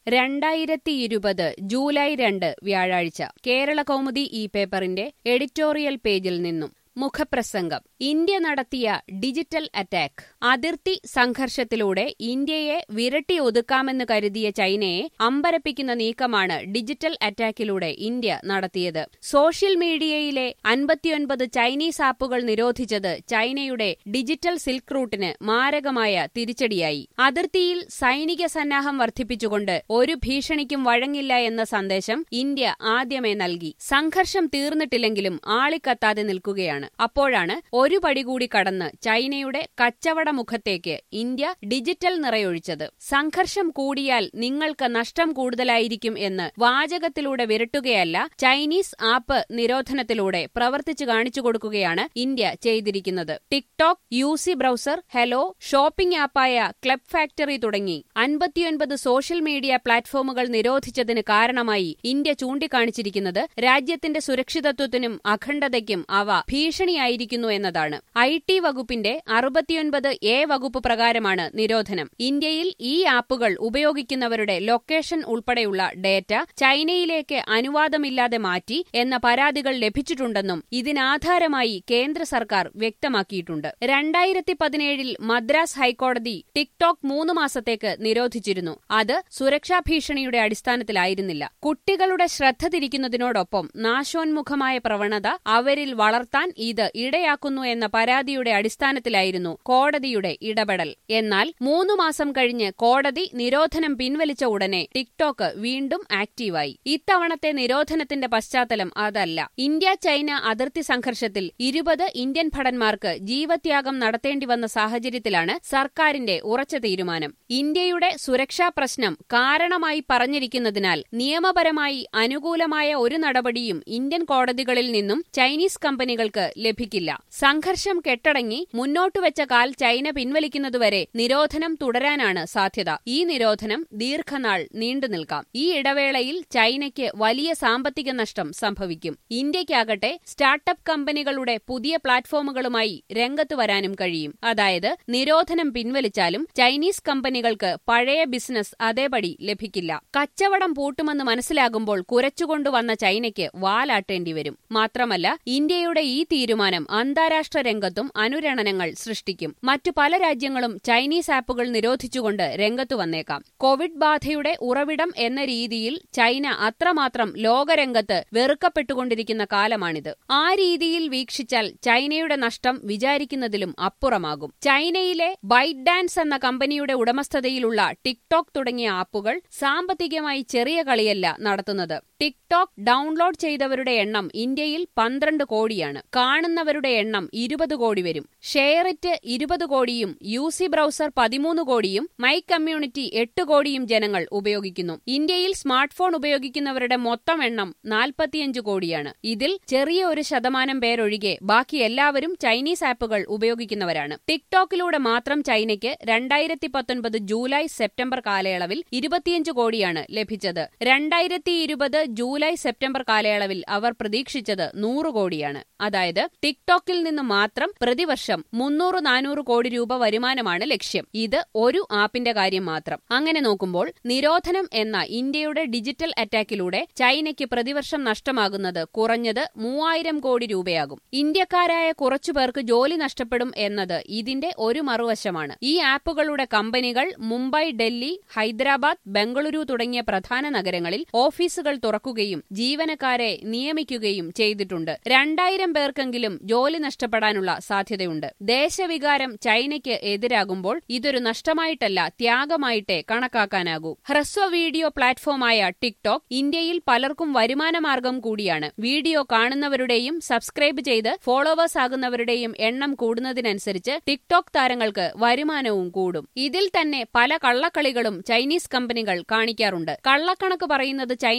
രണ്ടായിരത്തി ഇരുപത് ജൂലൈ രണ്ട് വ്യാഴാഴ്ച കേരള കൗമുദി ഈ പേപ്പറിന്റെ എഡിറ്റോറിയൽ പേജിൽ നിന്നും മുഖപ്രസംഗം ഇന്ത്യ നടത്തിയ ഡിജിറ്റൽ അറ്റാക്ക് അതിർത്തി സംഘർഷത്തിലൂടെ ഇന്ത്യയെ വിരട്ടി ഒതുക്കാമെന്ന് കരുതിയ ചൈനയെ അമ്പരപ്പിക്കുന്ന നീക്കമാണ് ഡിജിറ്റൽ അറ്റാക്കിലൂടെ ഇന്ത്യ നടത്തിയത് സോഷ്യൽ മീഡിയയിലെ അൻപത്തിയൊൻപത് ചൈനീസ് ആപ്പുകൾ നിരോധിച്ചത് ചൈനയുടെ ഡിജിറ്റൽ സിൽക്ക് റൂട്ടിന് മാരകമായ തിരിച്ചടിയായി അതിർത്തിയിൽ സൈനിക സന്നാഹം വർദ്ധിപ്പിച്ചുകൊണ്ട് ഒരു ഭീഷണിക്കും വഴങ്ങില്ല എന്ന സന്ദേശം ഇന്ത്യ ആദ്യമേ നൽകി സംഘർഷം തീർന്നിട്ടില്ലെങ്കിലും ആളിക്കത്താതെ നിൽക്കുകയാണ് അപ്പോഴാണ് ഒരു പടി കൂടി കടന്ന് ചൈനയുടെ കച്ചവട മുഖത്തേക്ക് ഇന്ത്യ ഡിജിറ്റൽ നിറയൊഴിച്ചത് സംഘർഷം കൂടിയാൽ നിങ്ങൾക്ക് നഷ്ടം കൂടുതലായിരിക്കും എന്ന് വാചകത്തിലൂടെ വിരട്ടുകയല്ല ചൈനീസ് ആപ്പ് നിരോധനത്തിലൂടെ പ്രവർത്തിച്ചു കാണിച്ചു കൊടുക്കുകയാണ് ഇന്ത്യ ചെയ്തിരിക്കുന്നത് TikTok U C browser Helo shopping ആപ്പായ ക്ലബ് ഫാക്ടറി തുടങ്ങി അൻപത്തിയൊൻപത് സോഷ്യൽ മീഡിയ പ്ലാറ്റ്ഫോമുകൾ നിരോധിച്ചതിന് കാരണമായി ഇന്ത്യ ചൂണ്ടിക്കാണിച്ചിരിക്കുന്നത് രാജ്യത്തിന്റെ സുരക്ഷിതത്വത്തിനും അഖണ്ഡതയ്ക്കും അവ ഭീഷണിയായിരിക്കുന്നു എന്നതാണ് ഐ ടി വകുപ്പിന്റെ അറുപത്തിയൊൻപത് എ വകുപ്പ് പ്രകാരമാണ് നിരോധനം ഇന്ത്യയിൽ ഈ ആപ്പുകൾ ഉപയോഗിക്കുന്നവരുടെ ലൊക്കേഷൻ ഉൾപ്പെടെയുള്ള ഡേറ്റ ചൈനയിലേക്ക് അനുവാദമില്ലാതെ മാറ്റി എന്ന പരാതികൾ ലഭിച്ചിട്ടുണ്ടെന്നും ഇതിനാധാരമായി കേന്ദ്ര സർക്കാർ വ്യക്തമാക്കിയിട്ടുണ്ട് രണ്ടായിരത്തി പതിനേഴിൽ മദ്രാസ് ഹൈക്കോടതി ടിക്ടോക്ക് മൂന്ന് മാസത്തേക്ക് നിരോധിച്ചിരുന്നു അത് സുരക്ഷാ ഭീഷണിയുടെ അടിസ്ഥാനത്തിലായിരുന്നില്ല കുട്ടികളുടെ ശ്രദ്ധ തിരിക്കുന്നതിനോടൊപ്പം നാശോന്മുഖമായ പ്രവണത അവരിൽ വളർത്താൻ ഇത് ഇടയാക്കുന്നു എന്ന പരാതിയുടെ അടിസ്ഥാനത്തിലായിരുന്നു കോടതിയുടെ ഇടപെടൽ എന്നാൽ മൂന്നു മാസം കഴിഞ്ഞ് കോടതി നിരോധനം പിൻവലിച്ച ഉടനെ ടിക്ടോക്ക് വീണ്ടും ആക്റ്റീവായി ഇത്തവണത്തെ നിരോധനത്തിന്റെ പശ്ചാത്തലം അതല്ല ഇന്ത്യ ചൈന അതിർത്തി സംഘർഷത്തിൽ ഇരുപത് ഇന്ത്യൻ ഭടന്മാർക്ക് ജീവത്യാഗം നടത്തേണ്ടി വന്ന സാഹചര്യത്തിലാണ് സർക്കാരിന്റെ ഉറച്ച തീരുമാനം ഇന്ത്യയുടെ സുരക്ഷാ പ്രശ്നം കാരണമായി പറഞ്ഞിരിക്കുന്നതിനാൽ നിയമപരമായി അനുകൂലമായ ഒരു നടപടിയും ഇന്ത്യൻ കോടതികളിൽ നിന്നും ചൈനീസ് കമ്പനികൾക്ക് ലഭിക്കില്ല സംഘർഷം കെട്ടടങ്ങി മുന്നോട്ടുവെച്ച കാൽ ചൈന പിൻവലിക്കുന്നതുവരെ നിരോധനം തുടരാനാണ് സാധ്യത ഈ നിരോധനം ദീർഘനാൾ നീണ്ടുനിൽക്കാം ഈ ഇടവേളയിൽ ചൈനയ്ക്ക് വലിയ സാമ്പത്തിക നഷ്ടം സംഭവിക്കും ഇന്ത്യയ്ക്കാകട്ടെ സ്റ്റാർട്ടപ്പ് കമ്പനികളുടെ പുതിയ പ്ലാറ്റ്ഫോമുകളുമായി രംഗത്ത് വരാനും കഴിയും അതായത് നിരോധനം പിൻവലിച്ചാലും ചൈനീസ് കമ്പനികൾക്ക് പഴയ ബിസിനസ് അതേപടി ലഭിക്കില്ല കച്ചവടം പൂട്ടുമെന്ന് മനസ്സിലാകുമ്പോൾ കുരച്ചുകൊണ്ടുവന്ന ചൈനയ്ക്ക് വാലാട്ടേണ്ടി വരും മാത്രമല്ല ഇന്ത്യയുടെ ഈ തീരുമാനം അന്താരാഷ്ട്ര രംഗത്തും അനുരണനങ്ങൾ സൃഷ്ടിക്കും മറ്റു പല രാജ്യങ്ങളും ചൈനീസ് ആപ്പുകൾ നിരോധിച്ചുകൊണ്ട് രംഗത്തു വന്നേക്കാം കോവിഡ് ബാധയുടെ ഉറവിടം എന്ന രീതിയിൽ ചൈന അത്രമാത്രം ലോകരംഗത്ത് വെറുക്കപ്പെട്ടുകൊണ്ടിരിക്കുന്ന കാലമാണിത് ആ രീതിയിൽ വീക്ഷിച്ചാൽ ചൈനയുടെ നഷ്ടം വിചാരിക്കുന്നതിലും അപ്പുറമാകും ചൈനയിലെ ബൈറ്റ് ഡാൻസ് എന്ന കമ്പനിയുടെ ഉടമസ്ഥതയിലുള്ള ടിക്ടോക്ക് തുടങ്ങിയ ആപ്പുകൾ സാമ്പത്തികമായി ചെറിയ കളിയല്ല നടത്തുന്നത് ടിക്ടോക്ക് ഡൗൺലോഡ് ചെയ്തവരുടെ എണ്ണം ഇന്ത്യയിൽ പന്ത്രണ്ട് കോടിയാണ് കാണുന്നവരുടെ എണ്ണം ഇരുപത് കോടി വരും ഷെയറിറ്റ് ഇരുപത് കോടിയും യു സി ബ്രൌസർ പതിമൂന്ന് കോടിയും മൈ കമ്മ്യൂണിറ്റി എട്ട് കോടിയും ജനങ്ങൾ ഉപയോഗിക്കുന്നു ഇന്ത്യയിൽ സ്മാർട്ട് ഫോൺ ഉപയോഗിക്കുന്നവരുടെ മൊത്തം എണ്ണം നാൽപ്പത്തിയഞ്ച് കോടിയാണ് ഇതിൽ ചെറിയ ഒരു ശതമാനം പേരൊഴികെ ബാക്കി എല്ലാവരും ചൈനീസ് ആപ്പുകൾ ഉപയോഗിക്കുന്നവരാണ് ടിക്ടോക്കിലൂടെ മാത്രം ചൈനയ്ക്ക് രണ്ടായിരത്തി പത്തൊൻപത് ജൂലൈ സെപ്റ്റംബർ കാലയളവിൽ ഇരുപത്തിയഞ്ച് കോടിയാണ് ലഭിച്ചത് രണ്ടായിരത്തി ഇരുപത് ജൂലൈ സെപ്റ്റംബർ കാലയളവിൽ അവർ പ്രതീക്ഷിച്ചത് നൂറ് കോടിയാണ് അതായത് ടിക്ടോക്കിൽ നിന്ന് മാത്രം പ്രതിവർഷം മുന്നൂറ് നാനൂറ് കോടി രൂപ വരുമാനമാണ് ലക്ഷ്യം ഇത് ഒരു ആപ്പിന്റെ കാര്യം മാത്രം അങ്ങനെ നോക്കുമ്പോൾ നിരോധനം എന്ന ഇന്ത്യയുടെ ഡിജിറ്റൽ അറ്റാക്കിലൂടെ ചൈനയ്ക്ക് പ്രതിവർഷം നഷ്ടമാകുന്നത് കുറഞ്ഞത് മൂവായിരം കോടി രൂപയാകും ഇന്ത്യക്കാരായ കുറച്ചുപേർക്ക് ജോലി നഷ്ടപ്പെടും എന്നത് ഇതിന്റെ ഒരു മറുവശമാണ് ഈ ആപ്പുകളുടെ കമ്പനികൾ മുംബൈ ഡൽഹി ഹൈദരാബാദ് ബംഗളൂരു തുടങ്ങിയ പ്രധാന നഗരങ്ങളിൽ ഓഫീസുകൾ തുറക്കുകയും ജീവനക്കാരെ നിയമിക്കുകയും ചെയ്തിട്ടുണ്ട് രണ്ടായിരം പേർക്കെങ്കിലും ജോലി നഷ്ടപ്പെടാനുള്ള സാധ്യതയുണ്ട് ദേശവികാരം ചൈനയ്ക്ക് എതിരാകുമ്പോൾ ഇതൊരു നഷ്ടമായിട്ടല്ല ത്യാഗമായിട്ടേ കണക്കാക്കാനാകൂ ഹ്രസ്വ വീഡിയോ പ്ലാറ്റ്ഫോമായ ടിക്ടോക്ക് ഇന്ത്യയിൽ പലർക്കും വരുമാനമാർഗം കൂടിയാണ് വീഡിയോ കാണുന്നവരുടെയും സബ്സ്ക്രൈബ് ചെയ്ത് ഫോളോവേഴ്സ് ആകുന്നവരുടെയും എണ്ണം കൂടുന്നതിനനുസരിച്ച് ടിക്ടോക്ക് താരങ്ങൾക്ക് വരുമാനവും കൂടും ഇതിൽ തന്നെ പല കള്ളക്കളികളും ചൈനീസ് കമ്പനികൾ കാണിക്കാറുണ്ട് കള്ളക്കണക്ക് പറയുന്നത് ചൈനയുടെ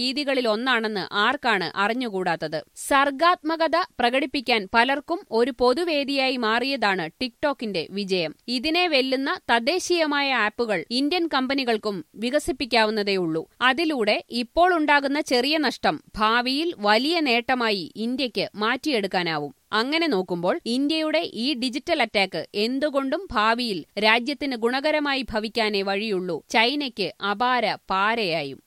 രീതികളിൽ ഒന്നാണെന്ന് ആർക്കാണ് അറിഞ്ഞുകൂടാത്തത് സർഗാത്മകത പ്രകടിപ്പിക്കാൻ പലർക്കും ഒരു പൊതുവേദിയായി മാറിയതാണ് ടിക്ടോക്കിന്റെ വിജയം ഇതിനെ വെല്ലുന്ന തദ്ദേശീയമായ ആപ്പുകൾ ഇന്ത്യൻ കമ്പനികൾക്കും വികസിപ്പിക്കാവുന്നതേയുള്ളൂ അതിലൂടെ ഇപ്പോൾ ഉണ്ടാകുന്ന ചെറിയ നഷ്ടം ഭാവിയിൽ വലിയ നേട്ടമായി ഇന്ത്യക്ക് മാറ്റിയെടുക്കാനാവും അങ്ങനെ നോക്കുമ്പോൾ ഇന്ത്യയുടെ ഈ ഡിജിറ്റൽ അറ്റാക്ക് എന്തുകൊണ്ടും ഭാവിയിൽ രാജ്യത്തിന് ഗുണകരമായി ഭവിക്കാനേ വഴിയുള്ളൂ ചൈനയ്ക്ക് അപാര പാരയായും